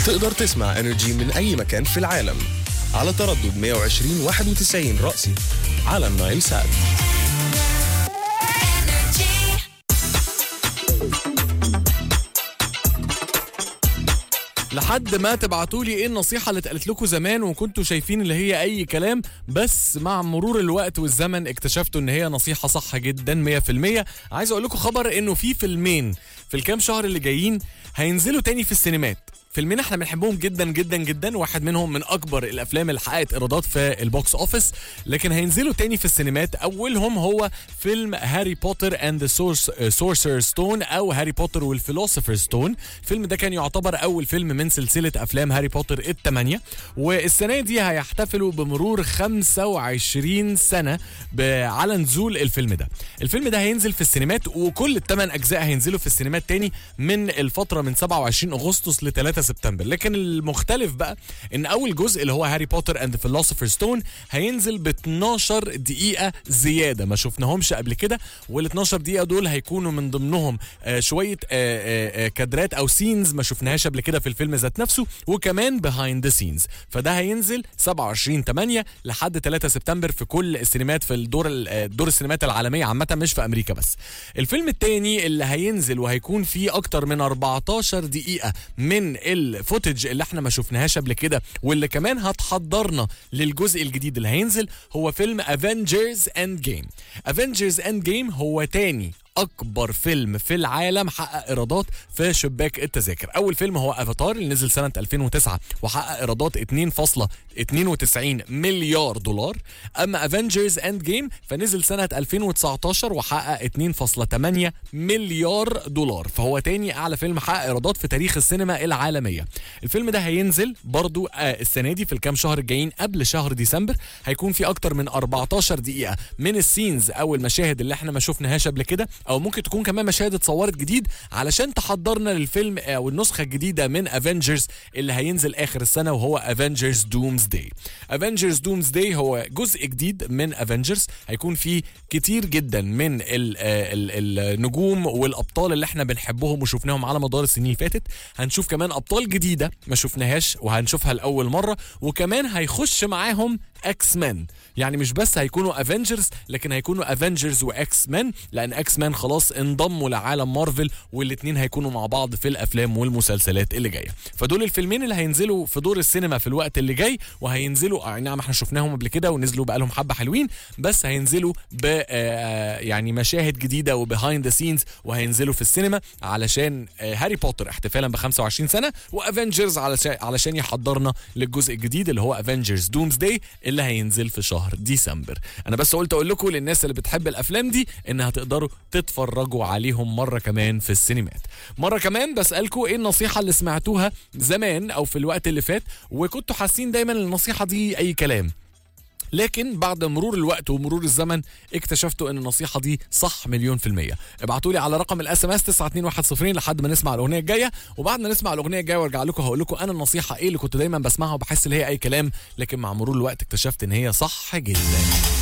تقدر تسمع انرجي من اي مكان في العالم على تردد 120 91 رأسي على النايل سات لحد ما تبعتوا لي ايه النصيحه اللي اتقالت لكم زمان وكنتوا شايفين اللي هي اي كلام بس مع مرور الوقت والزمن اكتشفتوا ان هي نصيحه صح جدا 100% عايز اقول لكم خبر انه في فيلمين في الكام شهر اللي جايين هينزلوا تاني في السينمات فيلمين احنا بنحبهم جدا جدا جدا واحد منهم من اكبر الافلام اللي حققت ايرادات في البوكس اوفيس لكن هينزلوا تاني في السينمات اولهم هو فيلم هاري بوتر اند ذا سورسر ستون او هاري بوتر والفيلوسوفر ستون الفيلم ده كان يعتبر اول فيلم من سلسله افلام هاري بوتر الثمانيه والسنه دي هيحتفلوا بمرور 25 سنه على نزول الفيلم ده الفيلم ده هينزل في السينمات وكل الثمان اجزاء هينزلوا في السينمات تاني من الفتره من 27 اغسطس ل 3 سبتمبر لكن المختلف بقى ان اول جزء اللي هو هاري بوتر اند فيلوسوفر ستون هينزل ب 12 دقيقه زياده ما شفناهمش قبل كده وال 12 دقيقه دول هيكونوا من ضمنهم آه شويه آه آه كادرات او سينز ما شفناهاش قبل كده في الفيلم ذات نفسه وكمان بيهايند ذا سينز فده هينزل 27 8 لحد 3 سبتمبر في كل السينمات في الدور دور السينمات العالميه عامه مش في امريكا بس الفيلم الثاني اللي هينزل وهيكون فيه اكتر من 14 دقيقه من الفوتج اللي احنا ما شفناهاش قبل كده واللي كمان هتحضرنا للجزء الجديد اللي هينزل هو فيلم افنجرز اند جيم افنجرز اند جيم هو تاني اكبر فيلم في العالم حقق ايرادات في شباك التذاكر اول فيلم هو افاتار اللي نزل سنه 2009 وحقق ايرادات 2.92 مليار دولار اما افنجرز اند جيم فنزل سنه 2019 وحقق 2.8 مليار دولار فهو تاني اعلى فيلم حقق ايرادات في تاريخ السينما العالميه الفيلم ده هينزل برضو آه السنه دي في الكام شهر الجايين قبل شهر ديسمبر هيكون في اكتر من 14 دقيقه من السينز او المشاهد اللي احنا ما شفناهاش قبل كده او ممكن تكون كمان مشاهد اتصورت جديد علشان تحضرنا للفيلم او النسخه الجديده من افنجرز اللي هينزل اخر السنه وهو افنجرز دومز داي افنجرز دومز داي هو جزء جديد من افنجرز هيكون فيه كتير جدا من ال ال النجوم والابطال اللي احنا بنحبهم وشفناهم على مدار السنين اللي فاتت هنشوف كمان ابطال جديده ما شفناهاش وهنشوفها لاول مره وكمان هيخش معاهم اكس مان يعني مش بس هيكونوا افنجرز لكن هيكونوا افنجرز واكس مان لان اكس مان خلاص انضموا لعالم مارفل والاثنين هيكونوا مع بعض في الافلام والمسلسلات اللي جايه فدول الفيلمين اللي هينزلوا في دور السينما في الوقت اللي جاي وهينزلوا نعم احنا شفناهم قبل كده ونزلوا بقالهم حبه حلوين بس هينزلوا ب يعني مشاهد جديده وبيهايند ذا سينز وهينزلوا في السينما علشان هاري بوتر احتفالا ب 25 سنه وافنجرز علشان علشان يحضرنا للجزء الجديد اللي هو افنجرز دومز داي اللي هينزل في شهر ديسمبر انا بس قلت اقول لكم للناس اللي بتحب الافلام دي ان هتقدروا تتفرجوا عليهم مره كمان في السينمات مره كمان بسالكم ايه النصيحه اللي سمعتوها زمان او في الوقت اللي فات وكنتوا حاسين دايما النصيحه دي اي كلام لكن بعد مرور الوقت ومرور الزمن اكتشفتوا ان النصيحه دي صح مليون في الميه ابعتوا لي على رقم الاس ام اس 92110 لحد ما نسمع الاغنيه الجايه وبعد ما نسمع الاغنيه الجايه وارجع لكم هقول لكم انا النصيحه ايه اللي كنت دايما بسمعها وبحس ان هي اي كلام لكن مع مرور الوقت اكتشفت ان هي صح جدا